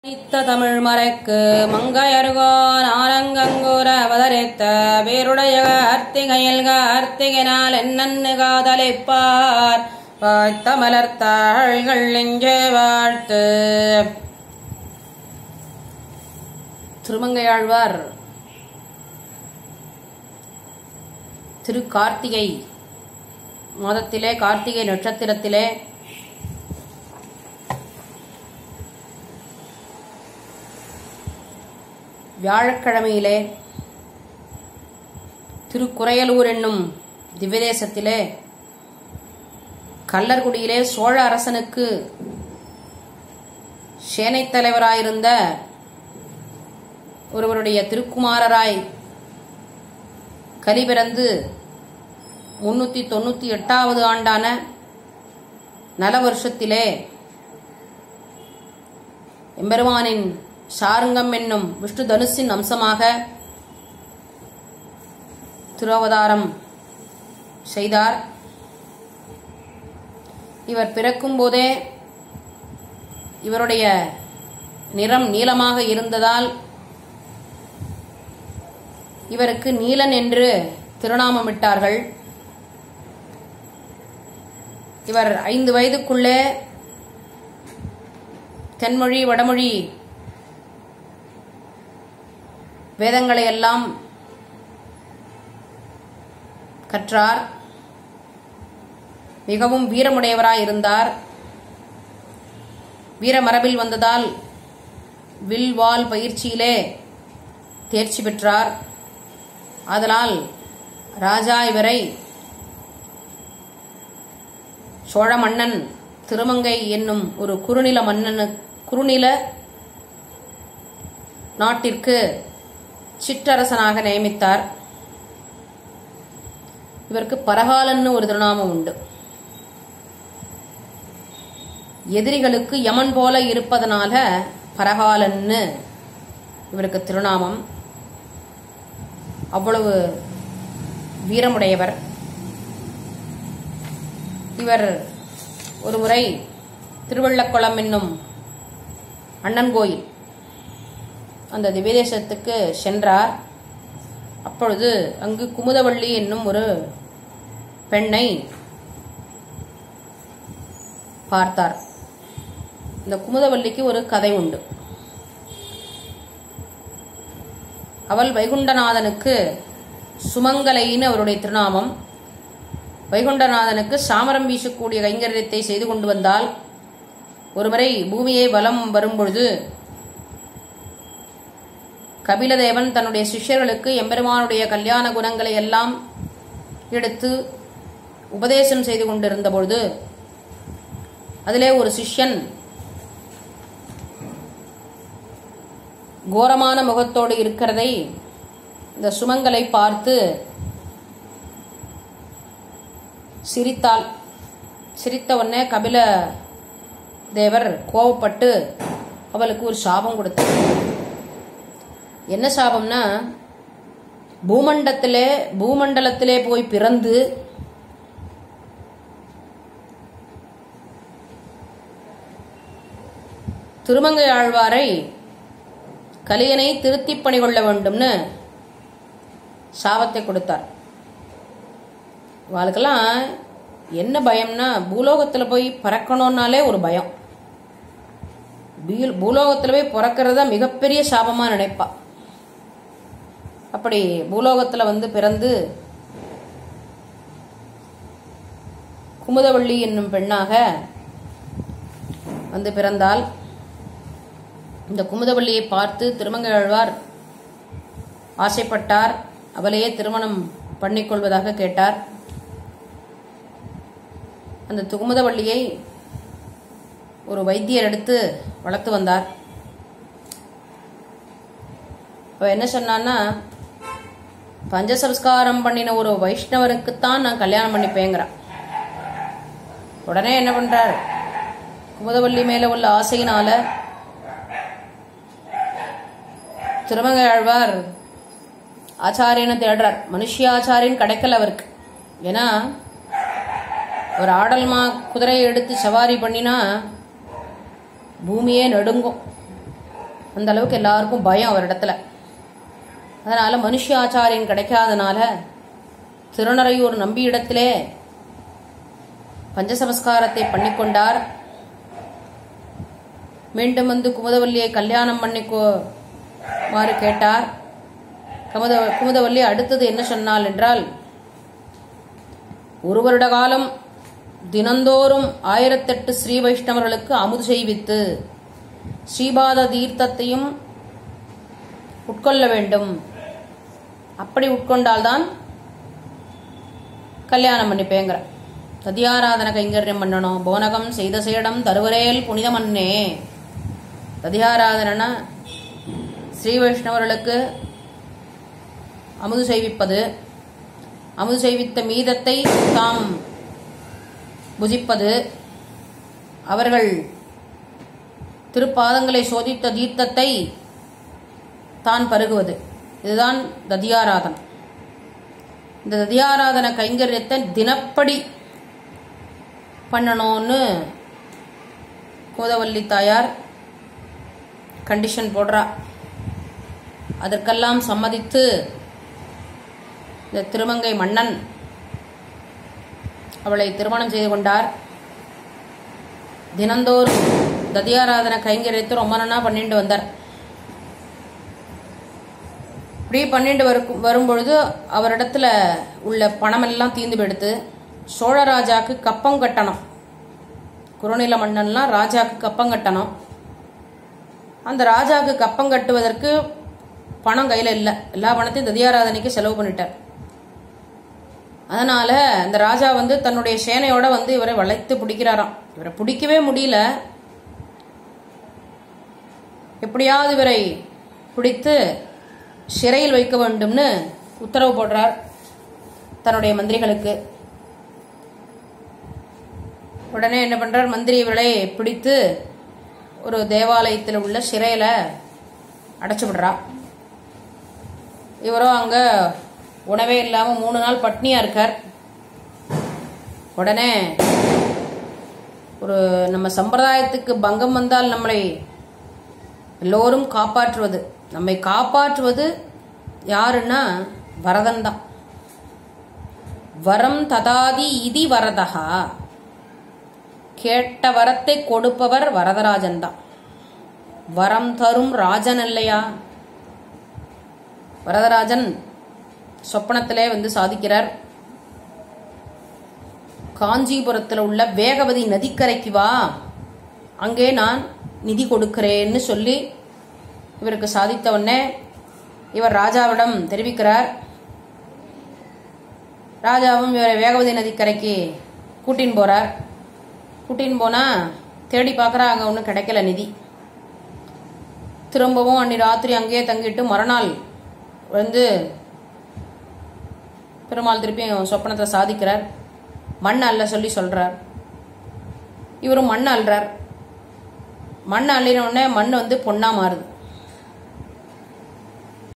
நித்த தமிழ் மறைக்கு மங்கையருகோன் ஆரங்கங்கூர அவதரித்த வேருடைய அர்த்திகையல்க அர்த்திகினால் என்னன்னு காதலிப்பார் வாய்த்த மலர்த்தாள்கள் நெஞ்சே வாழ்த்து திருமங்கையாழ்வார் திரு கார்த்திகை மாதத்திலே கார்த்திகை நட்சத்திரத்திலே வியாழக்கிழமையிலே திருக்குறையலூர் என்னும் திவ்யதேசத்திலே கல்லர்குடியிலே சோழ அரசனுக்கு சேனைத் தலைவராயிருந்த ஒருவருடைய திருக்குமாரராய் கலிபிறந்து முன்னூத்தி தொண்ணூத்தி எட்டாவது ஆண்டான நல வருஷத்திலே எம்பெருமானின் சாருங்கம் என்னும் விஷ்ணு தனுசின் அம்சமாக திருவதாரம் செய்தார் இவர் பிறக்கும் போதே இவருடைய நிறம் நீலமாக இருந்ததால் இவருக்கு நீலன் என்று திருநாமமிட்டார்கள் இவர் ஐந்து வயதுக்குள்ளே தென்மொழி வடமொழி வேதங்களை எல்லாம் கற்றார் மிகவும் வீரமுடையவராய் இருந்தார் வீரமரபில் வந்ததால் வில் வால் பயிற்சியிலே தேர்ச்சி பெற்றார் ஆதலால் ராஜா இவரை சோழ மன்னன் திருமங்கை என்னும் ஒரு குறுநில மன்னனு குறுநில நாட்டிற்கு சிற்றரசனாக நியமித்தார் இவருக்கு பரகாலன்னு ஒரு திருநாமம் உண்டு எதிரிகளுக்கு யமன் போல இருப்பதனால பரகாலன்னு இவருக்கு திருநாமம் அவ்வளவு வீரமுடையவர் இவர் ஒரு முறை திருவள்ளக்குளம் என்னும் அண்ணன் கோயில் அந்த திவ்யதேசத்துக்கு சென்றார் அப்பொழுது அங்கு குமுதவள்ளி என்னும் ஒரு பெண்ணை பார்த்தார் இந்த குமுதவல்லிக்கு ஒரு கதை உண்டு அவள் வைகுண்டநாதனுக்கு சுமங்கலைன்னு அவருடைய திருநாமம் வைகுண்டநாதனுக்கு சாமரம் வீசக்கூடிய கைங்கரியத்தை செய்து கொண்டு வந்தால் ஒருமுறை பூமியை வலம் வரும்பொழுது கபிலதேவன் தன்னுடைய சிஷ்யர்களுக்கு எம்பெருமானுடைய கல்யாண குணங்களை எல்லாம் எடுத்து உபதேசம் செய்து கொண்டிருந்த பொழுது அதிலே ஒரு சிஷ்யன் கோரமான முகத்தோடு இருக்கிறதை இந்த சுமங்கலை பார்த்து சிரித்தாள் சிரித்த உடனே கபில தேவர் கோவப்பட்டு அவளுக்கு ஒரு சாபம் கொடுத்தார் என்ன சாபம்னா பூமண்டத்திலே பூமண்டலத்திலே போய் பிறந்து திருமங்கை ஆழ்வாரை கலியனை திருத்திப் பணி கொள்ள வேண்டும்னு சாபத்தை கொடுத்தார் அவளுக்கெல்லாம் என்ன பயம்னா பூலோகத்தில் போய் பறக்கணும்னாலே ஒரு பயம் பூலோகத்தில் போய் பிறக்கிறத மிகப்பெரிய சாபமாக நினைப்பா அப்படி பூலோகத்தில் வந்து பிறந்து குமுதவள்ளி என்னும் பெண்ணாக வந்து பிறந்தால் இந்த குமுதவள்ளியை பார்த்து திருமங்கையாழ்வார் ஆசைப்பட்டார் அவளையே திருமணம் பண்ணிக்கொள்வதாக கேட்டார் அந்த குமுதவள்ளியை ஒரு வைத்தியர் எடுத்து வளர்த்து வந்தார் அவ என்ன சொன்னான்னா பஞ்சசம்ஸ்காரம் பண்ணின ஒரு வைஷ்ணவருக்குத்தான் நான் கல்யாணம் பண்ணிப்பேங்கிறான் உடனே என்ன பண்றார் குமுதவள்ளி மேல உள்ள ஆசையினால திருமங்கை ஆழ்வார் ஆச்சாரியனை தேடுறார் மனுஷியாச்சாரியன் கிடைக்கல அவருக்கு ஏன்னா ஒரு ஆடல்மா குதிரையை எடுத்து சவாரி பண்ணினா பூமியே நடுங்கும் அந்த அளவுக்கு எல்லாருக்கும் பயம் அவர் இடத்துல அதனால மனுஷ ஆச்சாரியன் கிடைக்காதனால திருநறையூர் நம்பி இடத்திலே பஞ்சசமஸ்காரத்தை பண்ணிக்கொண்டார் மீண்டும் வந்து குமுதவல்லியை கல்யாணம் பண்ணிக்கோ மாறு கேட்டார் குமுத குமுதவல்லி அடுத்தது என்ன சொன்னாள் என்றால் ஒரு வருட காலம் தினந்தோறும் ஆயிரத்தெட்டு ஸ்ரீ வைஷ்ணவர்களுக்கு அமுது செய்வித்து ஸ்ரீபாத தீர்த்தத்தையும் உட்கொள்ள வேண்டும் அப்படி உட்கொண்டால்தான் கல்யாணம் பண்ணிப்பேங்கிற ததியாராதன கைங்கரியம் பண்ணணும் போனகம் செய்த சேடம் தருவரேல் புனிதமன்னே ததியாராதனா ஸ்ரீ வைஷ்ணவர்களுக்கு அமுது செய்விப்பது அமுது செய்வித்த மீதத்தை தாம் புஜிப்பது அவர்கள் திருப்பாதங்களை சோதித்த தீர்த்தத்தை தான் பருகுவது இதுதான் ததியாராதனம் இந்த ததியாராதன கைங்கரியத்தை தினப்படி பண்ணணும்னு கோதவல்லி தாயார் கண்டிஷன் போடுறா அதற்கெல்லாம் சம்மதித்து இந்த திருமங்கை மன்னன் அவளை திருமணம் செய்து கொண்டார் தினந்தோறும் ததியாராதன கைங்கரியத்தை ரொம்ப நன்னா பண்ணிட்டு வந்தார் இப்படி பண்ணிட்டு வரும் வரும்பொழுது அவரிடத்துல உள்ள பணமெல்லாம் தீர்ந்து போயிடுத்து சோழராஜாக்கு கப்பம் கட்டணும் குறுநில மன்னன்லாம் ராஜாக்கு கப்பம் கட்டணும் அந்த ராஜாவுக்கு கப்பம் கட்டுவதற்கு பணம் கையில் இல்லை எல்லா பணத்தையும் ததியாராதனைக்கு செலவு பண்ணிட்டார் அதனால அந்த ராஜா வந்து தன்னுடைய சேனையோட வந்து இவரை வளைத்து பிடிக்கிறாராம் இவரை பிடிக்கவே முடியல எப்படியாவது இவரை பிடித்து சிறையில் வைக்க வேண்டும்னு உத்தரவு போடுறார் தன்னுடைய மந்திரிகளுக்கு உடனே என்ன பண்றார் மந்திரி இவர்களை பிடித்து ஒரு தேவாலயத்தில் உள்ள சிறையில அடைச்சு விடுறா இவரோ அங்க உணவே இல்லாம மூணு நாள் பட்னியா இருக்கார் உடனே ஒரு நம்ம சம்பிரதாயத்துக்கு பங்கம் வந்தால் நம்மளை எல்லோரும் காப்பாற்றுவது நம்மை காப்பாற்றுவது யாருன்னா வரதன் தான் வரம் ததாதி இதி வரதகா கேட்ட வரத்தை கொடுப்பவர் வரதராஜன் தான் வரம் தரும் ராஜன் இல்லையா வரதராஜன் சொப்பனத்திலே வந்து சாதிக்கிறார் காஞ்சிபுரத்தில் உள்ள வேகவதி நதிக்கரைக்கு வா அங்கே நான் நிதி கொடுக்கிறேன்னு சொல்லி இவருக்கு சாதித்த உடனே இவர் ராஜாவிடம் தெரிவிக்கிறார் ராஜாவும் இவரை வேகவதி நதிக்கரைக்கு கூட்டின்னு போறார் கூட்டின்னு போனா தேடி பார்க்குறா அங்கே ஒன்றும் கிடைக்கல நிதி திரும்பவும் அன்னி ராத்திரி அங்கேயே தங்கிட்டு மறுநாள் வந்து பெருமாள் திருப்பியும் சொப்பனத்தை சாதிக்கிறார் மண் அள்ள சொல்லி சொல்றார் இவரும் மண் அள்ளுறார் மண் அள்ளின உடனே மண் வந்து பொண்ணா மாறுது